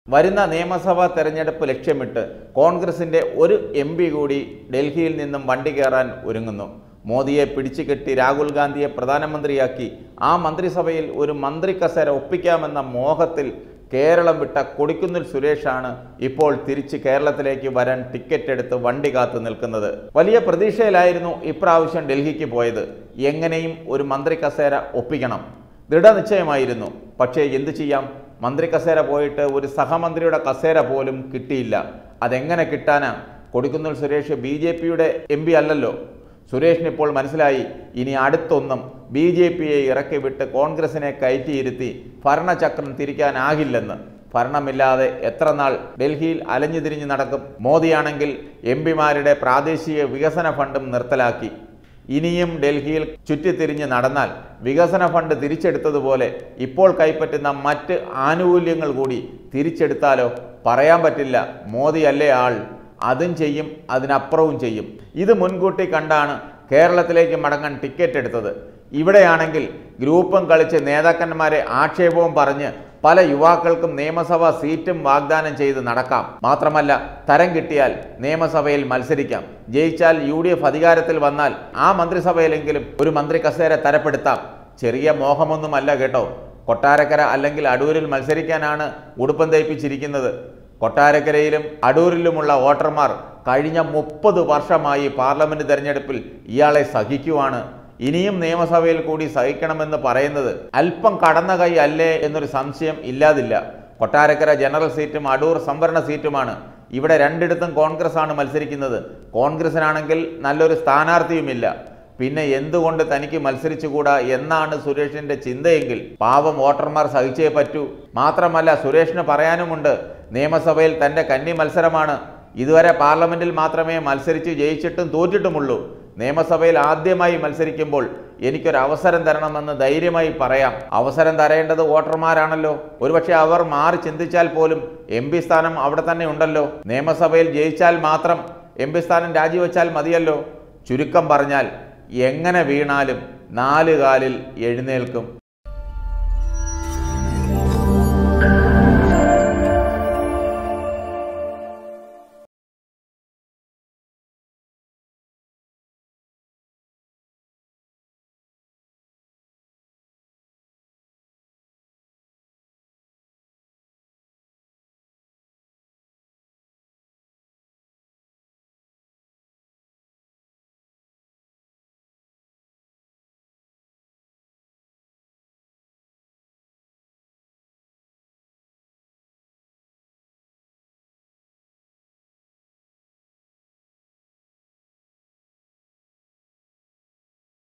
വരുന്ന നിയമസഭാ തെരഞ്ഞെടുപ്പ് ലക്ഷ്യമിട്ട് കോൺഗ്രസിന്റെ ഒരു എം പി കൂടി ഡൽഹിയിൽ നിന്നും വണ്ടി കയറാൻ ഒരുങ്ങുന്നു മോദിയെ പിടിച്ചു കെട്ടി രാഹുൽ ഗാന്ധിയെ പ്രധാനമന്ത്രിയാക്കി ആ മന്ത്രിസഭയിൽ ഒരു മന്ത്രി കസേര ഒപ്പിക്കാമെന്ന മോഹത്തിൽ കേരളം വിട്ട കൊടിക്കുന്നിൽ സുരേഷാണ് ഇപ്പോൾ തിരിച്ച് കേരളത്തിലേക്ക് വരാൻ ടിക്കറ്റ് എടുത്ത് വണ്ടി കാത്തു നിൽക്കുന്നത് വലിയ പ്രതീക്ഷയിലായിരുന്നു ഇപ്രാവശ്യം ഡൽഹിക്ക് പോയത് എങ്ങനെയും ഒരു മന്ത്രി കസേര ഒപ്പിക്കണം ദൃഢനിശ്ചയമായിരുന്നു പക്ഷേ എന്തു ചെയ്യാം മന്ത്രി കസേര പോയിട്ട് ഒരു സഹമന്ത്രിയുടെ കസേര പോലും കിട്ടിയില്ല അതെങ്ങനെ കിട്ടാനാ കൊടിക്കുന്നിൽ സുരേഷ് ബി ജെ പിയുടെ എം പി അല്ലല്ലോ സുരേഷിന് ഇപ്പോൾ മനസ്സിലായി ഇനി അടുത്തൊന്നും ബി ജെ പിയെ ഇറക്കി വിട്ട് കോൺഗ്രസിനെ കയറ്റിയിരുത്തി ഭരണചക്രം തിരിക്കാനാകില്ലെന്ന് ഭരണമില്ലാതെ എത്ര നാൾ ഡൽഹിയിൽ അലഞ്ഞു തിരിഞ്ഞ് നടക്കും മോദിയാണെങ്കിൽ എം പിമാരുടെ പ്രാദേശിക വികസന ഫണ്ടും നിർത്തലാക്കി ഇനിയും ഡൽഹിയിൽ ചുറ്റിത്തിരിഞ്ഞ് നടന്നാൽ വികസന ഫണ്ട് തിരിച്ചെടുത്തതുപോലെ ഇപ്പോൾ കൈപ്പറ്റുന്ന മറ്റ് ആനുകൂല്യങ്ങൾ കൂടി തിരിച്ചെടുത്താലോ പറയാൻ പറ്റില്ല മോദിയല്ലേ ആൾ അതും ചെയ്യും അതിനപ്പുറവും ചെയ്യും ഇത് മുൻകൂട്ടി കണ്ടാണ് കേരളത്തിലേക്ക് മടങ്ങാൻ ടിക്കറ്റ് എടുത്തത് ഇവിടെയാണെങ്കിൽ ഗ്രൂപ്പും കളിച്ച് നേതാക്കന്മാരെ ആക്ഷേപവും പറഞ്ഞ് പല യുവാക്കൾക്കും നിയമസഭാ സീറ്റും വാഗ്ദാനം ചെയ്ത് നടക്കാം മാത്രമല്ല തരം കിട്ടിയാൽ നിയമസഭയിൽ മത്സരിക്കാം ജയിച്ചാൽ യു ഡി എഫ് അധികാരത്തിൽ വന്നാൽ ആ മന്ത്രിസഭയിലെങ്കിലും ഒരു മന്ത്രി കസേര തരപ്പെടുത്താം ചെറിയ മോഹമൊന്നുമല്ല കേട്ടോ കൊട്ടാരക്കര അല്ലെങ്കിൽ അടൂരിൽ മത്സരിക്കാനാണ് ഉടുപ്പം തയ്പ്പിച്ചിരിക്കുന്നത് കൊട്ടാരക്കരയിലും അടൂരിലുമുള്ള വോട്ടർമാർ കഴിഞ്ഞ മുപ്പത് വർഷമായി പാർലമെന്റ് തെരഞ്ഞെടുപ്പിൽ ഇയാളെ സഹിക്കുവാണ് ഇനിയും നിയമസഭയിൽ കൂടി സഹിക്കണമെന്ന് പറയുന്നത് അല്പം കടന്ന കൈ അല്ലേ എന്നൊരു സംശയം ഇല്ലാതില്ല കൊട്ടാരക്കര ജനറൽ സീറ്റും അടൂർ സംവരണ സീറ്റുമാണ് ഇവിടെ രണ്ടിടത്തും കോൺഗ്രസ് ആണ് മത്സരിക്കുന്നത് കോൺഗ്രസിനാണെങ്കിൽ നല്ലൊരു സ്ഥാനാർത്ഥിയുമില്ല പിന്നെ എന്തുകൊണ്ട് തനിക്ക് മത്സരിച്ചുകൂടാ എന്നാണ് സുരേഷിന്റെ ചിന്തയെങ്കിൽ പാവം വോട്ടർമാർ സഹിച്ചേ പറ്റൂ മാത്രമല്ല സുരേഷിന് പറയാനുമുണ്ട് നിയമസഭയിൽ തന്റെ കന്നി മത്സരമാണ് ഇതുവരെ പാർലമെന്റിൽ മാത്രമേ മത്സരിച്ച് ജയിച്ചിട്ടും തോറ്റിട്ടുമുള്ളൂ നിയമസഭയിൽ ആദ്യമായി മത്സരിക്കുമ്പോൾ എനിക്കൊരു അവസരം തരണമെന്ന് ധൈര്യമായി പറയാം അവസരം തരേണ്ടത് വോട്ടർമാരാണല്ലോ ഒരുപക്ഷെ അവർ മാറി ചിന്തിച്ചാൽ പോലും എം പി സ്ഥാനം അവിടെ തന്നെ ഉണ്ടല്ലോ നിയമസഭയിൽ ജയിച്ചാൽ മാത്രം എം പി സ്ഥാനം രാജിവെച്ചാൽ മതിയല്ലോ ചുരുക്കം പറഞ്ഞാൽ എങ്ങനെ വീണാലും നാല് കാലിൽ എഴുന്നേൽക്കും